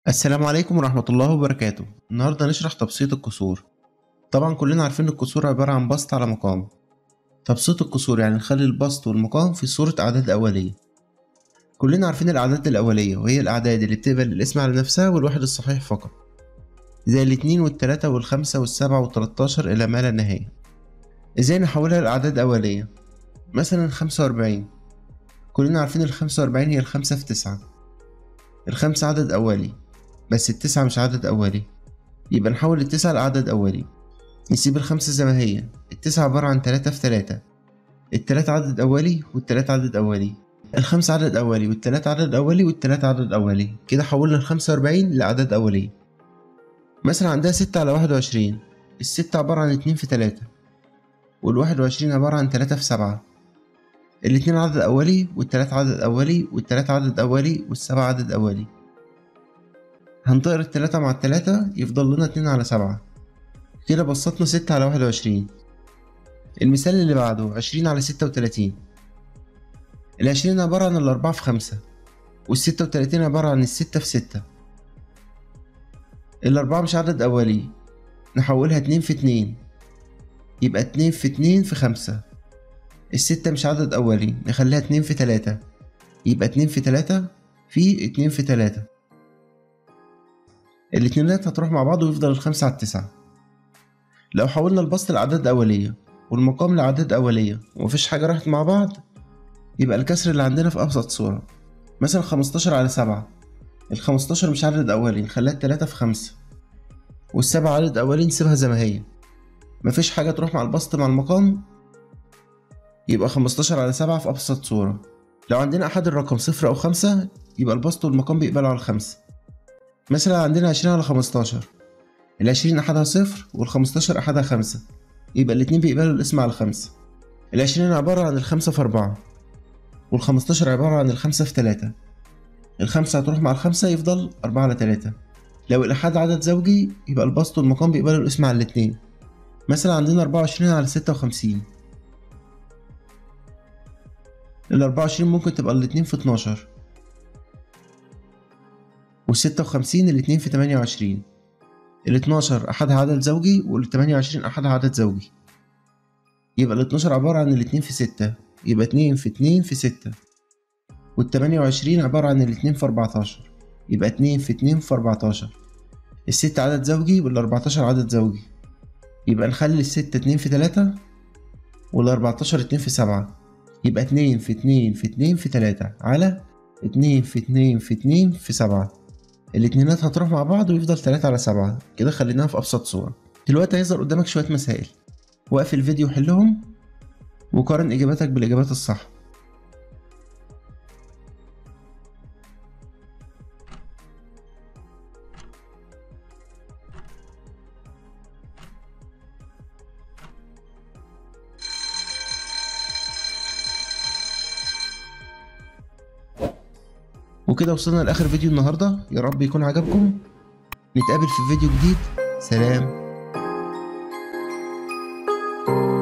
السلام عليكم ورحمة الله وبركاته النهاردة هنشرح تبسيط الكسور طبعا كلنا عارفين ان الكسور عبارة عن بسط على مقام تبسيط الكسور يعني نخلي البسط والمقام في صورة أعداد أولية كلنا عارفين الأعداد الأولية وهي الأعداد اللي بتقبل الاسم على نفسها والواحد الصحيح فقط زي الاتنين والتلاتة والخمسة والسبعة والتلاتاشر إلى ما لا نهاية ازاي نحولها لأعداد أولية مثلا خمسة وأربعين كلنا عارفين الخمسة وأربعين هي الخمسة في تسعة الخمسة عدد أولي بس التسعة مش عدد أولي يبقى نحول التسعة لعدد أولي نسيب الخمسة زي ما هي التسعة عبارة عن تلاتة في تلاتة التلاتة عدد أولي والتلاتة عدد أولي الخمسة عدد أولي والتلاتة عدد أولي والتلاتة عدد أولي كده حولنا الخمسة وأربعين لأعداد أولية مثلا عندها ستة على واحد وعشرين الستة عبارة عن اتنين في تلاتة والواحد وعشرين عبارة عن تلاتة في سبعة الاتنين عدد أولي والتلاتة عدد أولي والتلاتة عدد أولي والسبعة عدد أولي هنطير التلاتة مع التلاتة يفضل لنا اتنين على سبعة كده بسطنا ستة على واحد وعشرين المثال اللي بعده عشرين على ستة وتلاتين العشرين عبارة عن الأربعة في خمسة والستة وتلاتين عبارة عن الستة في ستة الأربعة مش عدد أولي نحولها اتنين في اتنين يبقى اتنين في اتنين في خمسة الستة مش عدد أولي نخليها اتنين في تلاتة يبقى اتنين في تلاتة في اتنين في تلاتة الاتنينات هتروح مع بعض ويفضل الخمسة على التسعة لو حولنا البسط لأعداد أولية والمقام لأعداد أولية ومفيش حاجة راحت مع بعض يبقى الكسر اللي عندنا في أبسط صورة مثلا خمستاشر على سبعة الخمستاشر مش عدد أولي نخليها التلاتة في خمسة والسبعة عدد أولي نسيبها زي ما هي مفيش حاجة تروح مع البسط مع المقام يبقى خمستاشر على سبعة في أبسط صورة لو عندنا أحد الرقم صفر أو خمسة يبقى البسط والمقام بيقبلوا على الخمسة مثلا عندنا عشرين على خمستاشر العشرين أحدها صفر والخمستاشر أحدها خمسة يبقى الاتنين بيقبلوا الاسم على خمسة العشرين عبارة عن الخمسة في أربعة والخمستاشر عبارة عن الخمسة في تلاتة الخمسة هتروح مع الخمسة يفضل أربعة على تلاتة لو الأحد عدد زوجي يبقى البسط والمقام بيقبلوا الاسم على الاتنين مثلا عندنا أربعة وعشرين على ستة وخمسين الأربعة وعشرين ممكن تبقى الاتنين في اتناشر والستة وخمسين الاتنين في تمانية وعشرين الاتناشر أحدها عدد زوجي والتمانية وعشرين أحدها عدد زوجي يبقى الاتناشر عبارة عن الاتنين في ستة يبقى اتنين في اتنين في ستة والتمانية وعشرين عبارة عن الاتنين في أربعتاشر يبقى اتنين في اتنين في أربعتاشر الستة عدد زوجي والأربعتاشر عدد زوجي يبقى نخلي الستة اتنين في تلاتة والأربعتاشر اتنين في سبعة يبقى اتنين في اتنين في اتنين في تلاتة على اتنين في اتنين في اتنين في سبعة الاتنينات هتروح مع بعض ويفضل تلاتة على سبعة كده خليناها في أبسط صورة دلوقتي هيظهر قدامك شوية مسائل وقف الفيديو وحلهم وقارن إجاباتك بالإجابات الصح وكده وصلنا لاخر فيديو النهارده يا رب يكون عجبكم نتقابل في فيديو جديد سلام